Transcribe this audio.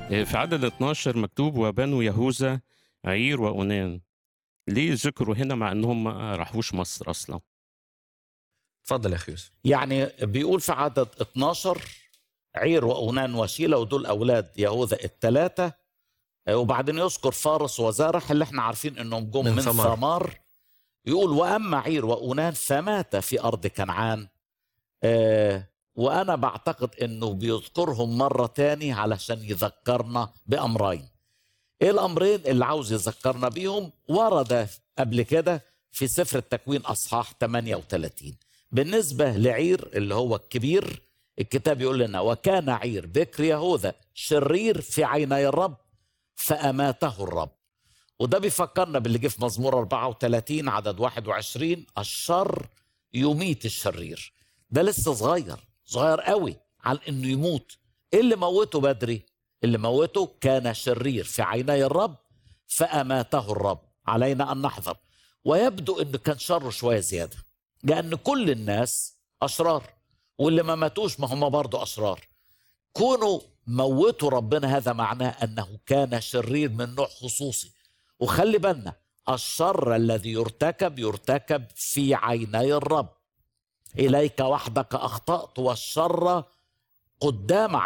في عدد 12 مكتوب وبنو يهوذا عير وأونان ليه ذكروا هنا مع انهم ما راحوش مصر اصلا اتفضل يا اخي يوسف يعني بيقول في عدد 12 عير وأونان وشيلة ودول أولاد يهوذا الثلاثة وبعدين يذكر فارس وزارح اللي احنا عارفين انهم جم من من, ثمار. ثمار يقول واما عير وأونان فمات في ارض كنعان آه وانا بعتقد انه بيذكرهم مرة تاني علشان يذكرنا بامرين ايه الامرين اللي عاوز يذكرنا بيهم ورد قبل كده في سفر التكوين اصحاح 38 بالنسبة لعير اللي هو الكبير الكتاب يقول لنا وكان عير بكر يهوذا شرير في عيني الرب فأماته الرب وده بيفكرنا باللي جه في مزمور 34 عدد 21 الشر يميت الشرير ده لسه صغير صغير قوي على انه يموت ايه اللي موته بدري اللي موته كان شرير في عيني الرب فأماته الرب علينا أن نحذر ويبدو أنه كان شره شوية زيادة لأن كل الناس أشرار واللي ما ماتوش ما هم برضو أشرار كونوا موتوا ربنا هذا معناه أنه كان شرير من نوع خصوصي وخلي بالنا الشر الذي يرتكب يرتكب في عيني الرب إليك وحدك أخطأت والشر قدام